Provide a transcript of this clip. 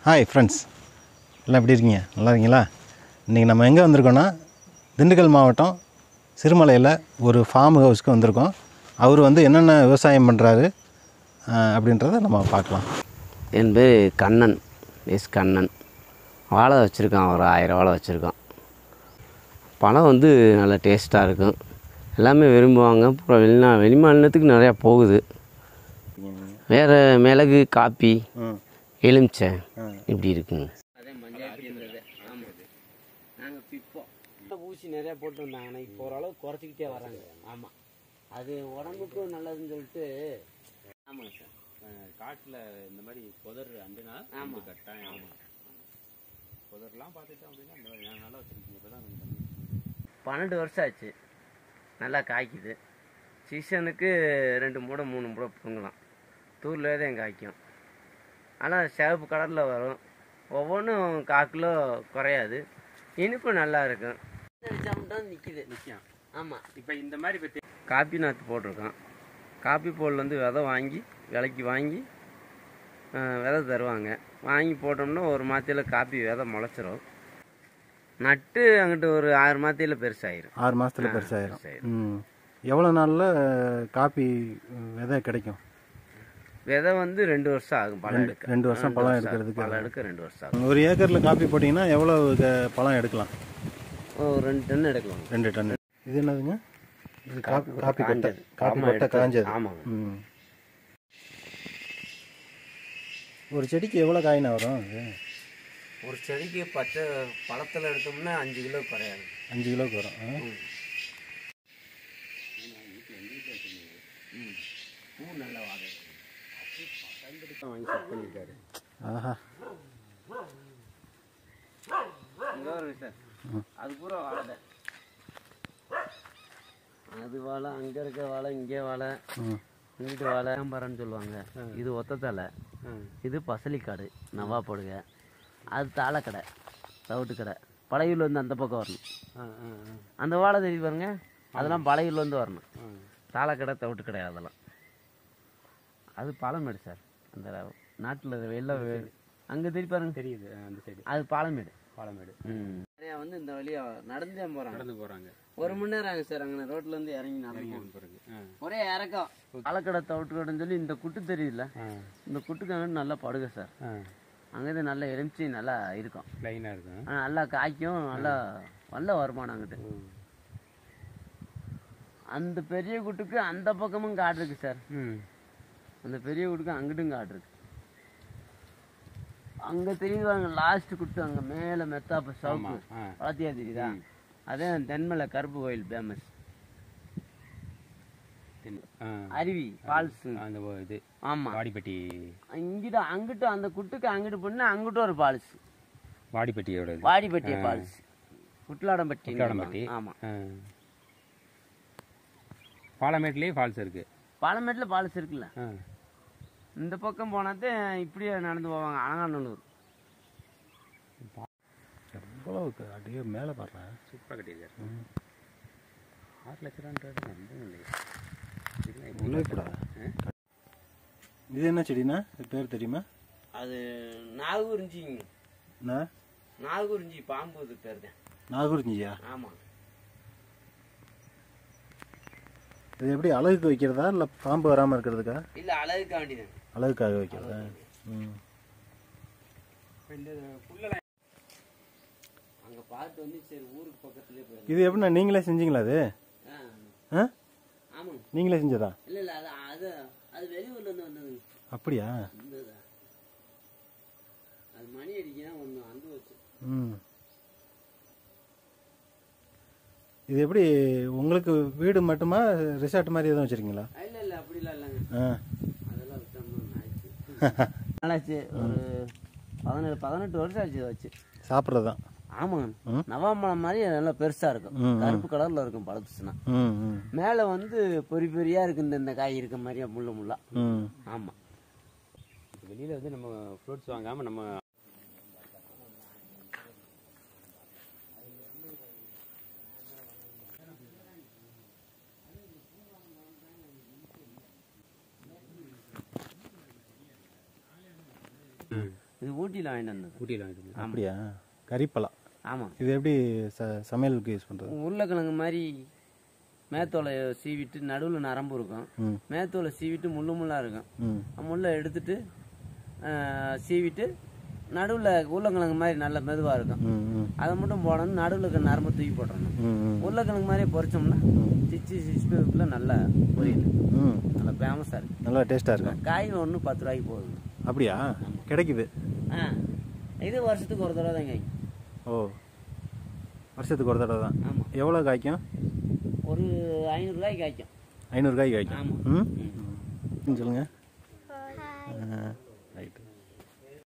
Hi friends எல்லாம் எப்படி இருக்கீங்க நல்லா இருக்கீங்களா இன்றைக்கி நம்ம எங்கே வந்திருக்கோன்னா திண்டுக்கல் மாவட்டம் சிறுமலையில் ஒரு ஃபார்ம் ஹவுஸ்க்கு வந்திருக்கோம் அவர் வந்து என்னென்ன விவசாயம் பண்ணுறாரு அப்படின்றத நம்ம பார்க்கலாம் என் பேர் கண்ணன் எஸ் கண்ணன் வாழை வச்சுருக்கான் ஒரு ஆயிரம் வாழை வச்சுருக்கான் பழம் வந்து நல்லா டேஸ்ட்டாக இருக்கும் எல்லாமே விரும்புவாங்க அப்புறம் வெளிநா வெளிமாநிலத்துக்கு நிறையா போகுது வேறு மிளகு காப்பி ம் எலுமிச்சை ஆ. இப்படி இருக்குங்க அதே மஞ்சாயத்து இருந்தது ஆமாம் நாங்கள் இப்போ ஊசி நிறையா போட்டு வந்தாங்கன்னா இப்போ ஓரளவு குறைச்சிக்கிட்டே வராங்க ஆமாம் அது உடம்புக்கும் நல்லதுன்னு சொல்லிட்டு ஆமாங்க சார் காட்டில் இந்த மாதிரி புதர் அண்டுனா ஆமா. கட்டாயம் ஆமாம் புதர்லாம் பார்த்துட்டோம் அப்படின்னா இந்த மாதிரி நான் நல்லா வச்சுருக்கீங்க இப்போ தான் பன்னெண்டு வருஷம் ஆச்சு நல்லா காய்க்குது சீசனுக்கு ரெண்டு மூடை மூணு மூடை பிடுங்கலாம் தூர்லேயே தான் காய்க்கும் ஆனால் சிவப்பு கலரில் வரும் ஒவ்வொன்றும் கால் கிலோ குறையாது இனிப்பு நல்லா இருக்கும் அடிச்சா மட்டும் நிற்கிது நிற்கும் ஆமாம் இப்போ இந்த மாதிரி இப்போ காப்பி நாற்று போட்டிருக்கோம் காப்பி போல்லேருந்து விதை வாங்கி விலைக்கு வாங்கி ஆ, விதை தருவாங்க வாங்கி போட்டோம்னா ஒரு மாத்தியில் காப்பி விதை முளைச்சிரும் நட்டு அங்கிட்டு ஒரு ஆறு மாத்தியில் பெருசாயிரும் ஆறு மாதத்தில் ஆ, பெருசாயிரும் பெருசாயிரும். ம் எவ்வளோ நாளில் காப்பி விதை கிடைக்கும் விதை வந்து ரெண்டு வருஷம் ஆகும் பழம் ரெண்டு- எடுக்க ரெண்டு வருஷம் பழம் ஆகும். எடுக்கிறதுக்கு பழம் எடுக்க ரெண்டு வருஷம் ஆகும் ஒரு ஏக்கரில் காப்பி போட்டிங்கன்னா எவ்வளோ க- பழம் எடுக்கலாம் ஒரு ரெண்டு டன் எடுக்கலாம் ரெண்டு டன் இது என்னதுங்க இது காப்பி காப்பி கொட்டை காஞ்சது. காப்பி ஆமா, கொட்டை எடுத்து- காஞ்சது ஆமாங்க. ம் ஒரு செடிக்கு எவ்வளோ காயினா வரும் அது ஒரு செடிக்கு பச்சை பழத்தில் எடுத்தோம்னா அஞ்சு கிலோ குறையாது அஞ்சு கிலோக்கு வரும் ஆ? பூ நல்லா வாங்க வாங்கி செட் பண்ணியிருக்காரு ஆஹா இங்கே வருங்க சார் அது பூரா வாழை தான். அது வாழை அங்கே இருக்க வாழை இங்கே வாழை ம் இங்கிட்டு வாழை மரம்னு சொல்லுவாங்க இது ஒத்த தலை இது பசலிக்காடு நவா போடுங்க அது தாளக்கடை தவிட்டு கடை பழையூர்ல இருந்து அந்த பக்கம் வரணும் அந்த வாழை தெரியும் பாருங்க அதெல்லாம் பழையூர்ல இருந்து வரணும் தாளக்கடை தவிட்டு கடை அதெல்லாம் அது பாலமேடு சார் அந்த நாட்டில் வெளில அங்கே தெரியும் பாருங்க தெரியுது அந்த சைடு அது பாலமேடு பாலமேடு ம் நிறையா வந்து இந்த வழியா நடந்தே போகிறாங்க நடந்து போகிறாங்க ஒரு மணி நேரம் ஆகும் சார் அங்கே ரோட்ல இருந்து இறங்கி நடந்து பிறகு ஆ ஒரே இறக்கம் பாலக்கடை தவிட்டுக்கடைன்னு சொல்லி இந்த குட்டு தெரியுதுல்ல இந்த குட்டுக்கு அங்கிட்டு நல்லா படுக சார் ஆ அங்கேருந்து நல்ல எலுமிச்சி நல்லா இருக்கும் லைனாக இருக்கும் ஆனா நல்லா காய்க்கும் நல்லா நல்ல வருமானம் அங்கிட்டு அந்த பெரிய குட்டுக்கு அந்த பக்கமும் காடு இருக்கு சார் ம் அந்த பெரிய குட்டுக்கு அங்கிட்டும் காடு இருக்கு அங்க தெரியுது பாருங்க லாஸ்ட் குட்டு அங்க மேல மெத்தாப்ப சவுக்கு ஆ பாத்தியா தெரியுதா அதே தென்மலை கருப்பு கோயில் ஃபேமஸ் தென்- ஆ அருவி ஃபால்ஸ் அந்த ஓ- இது ஆமா வாடிப்பட்டி இங்கிட்ட அங்கிட்டு அந்த குட்டுக்கு அங்கிட்டு பண்ணா அங்கிட்டு ஒரு ஃபால்ஸ் வாடிப்பட்டியோட இது வாடிப்பட்டி ஃபால்ஸ் குட்லாடம்பட்டி குட்லாடம்பட்டி. ஆமா ஆ பாலமேட்லேயே ஃபால்ஸ் இருக்கு பாலமேட்டில் ஃபால்ஸ் இருக்குல்ல ஆ இந்த பக்கம் போனாதே இப்படியே நடந்து போவாங்க அலங்காநல்லூர் எவ்வளோ அப்படியே மேலே பாடுறேன் சூப்பராக கட்டியிருக்காரு ஆறு லட்ச ரூபான்றது நம்பவும் இல்லையே இதெல்லாம் எப்படி உள்ளே கூட இது என்ன செடினா இது பேர் தெரியுமா அது நாகூரிஞ்சிங்க என்ன நாகூரிஞ்சி பாம்பு இது பேர் தான் நாகூர்ஜியா ஆமா இது எப்படி அழகுக்கு வைக்கிறதா இல்லை பாம்பு வராமல் இருக்கிறதுக்கா இல்ல அழகுக்க வேண்டியது அழகுக்காக வைக்கிறதா ம் அங்க பார்த்து வந்து சரி ஊருக்கு பக்கத்துலயே போயிடும் இது எப்படிண்ணா நீங்களே செஞ்சீங்களா அது ஆ ஆமாங்க நீங்களே செஞ்சதா இல்ல இல்ல அது அது அது வெளியூர்ல இருந்து வந்ததுங்க அப்படியா இருந்ததா அது மணி அடிக்கா ஒன்று அந்து வச்சு ம் இது எப்படி உங்களுக்கு வீடு மட்டுமா ரிசார்ட் மாதிரி எதுவும் வச்சுருக்கீங்களா இல்ல இல்ல அப்படிலாம் இல்லைங்க ஆ அதெல்லாம் விட்டோம்னா ஆயிடுச்சு நாளாச்சு ஒரு பதினேழு பதினெட்டு வருஷம் ஆச்சு இதை வச்சு சாப்பிட்றது தான் ஆமாங்க ம். நவாம்பழம் மாதிரி நல்லா பெருசா இருக்கும் ம், ம். கருப்பு கலர்ல இருக்கும் பழத்துச்சுன்னா ம் ம் மேல வந்து பொறி பொரியா இருக்கு இந்த இந்த காய் இருக்க மாதிரியா முள்ள முள்ளா ம் ஆமா வெளியில் வந்து நம்ம ஃப்ரூட்ஸ் வாங்காமல் நம்ம இது ஊட்டியில் வாங்கிட்டு வந்தது ஊட்டியில் வாங்கிட்டு அப்படியா கறிப்பழம் ஆமாம் இது எப்படி ச சமையலுக்கு யூஸ் பண்ணுறது உருளைக்கிழங்கு மாதிரி மேத்தோலை சீவிட்டு நடுவில் நரம்பு இருக்கும் ம் மேத்தோலை சீவிட்டு முள்ளு முள்ளாக இருக்கும் ம் முள்ளை எடுத்துட்டு ஆ, சீவிட்டு நடுவில் உருளைக்கிழங்கு மாதிரி நல்ல மெதுவாக இருக்கும் ம் ம் அதை மட்டும் போடணும் நடுவில் இருக்க நரம்பு தூக்கி போட்டுறணும் ம் ம் உருளைக்கிழங்கு மாதிரியே பொரிச்சோம்னா சிச்சி சிக்ஸ்டி நல்லா பொரியல் ம் நல்லா ஃபேமஸாக இருக்கு நல்லா டேஸ்ட்டாக இருக்கும் காய் ஒன்று பத்து ரூபாய்க்கு போகுது அப்படியா கிடைக்குது ஆ இது வருஷத்துக்கு ஒரு தடவை தான் காய் ஓ வருஷத்துக்கு ஒரு தடவை தான் ஆமாம் எவ்வளோ காய்க்கும் ஒரு ஐநூறுரூவாய்க்கு காய்க்கும் ஐநூறு காய் காய்க்கும் ஆமாம் ம் ம் சொல்லுங்கள்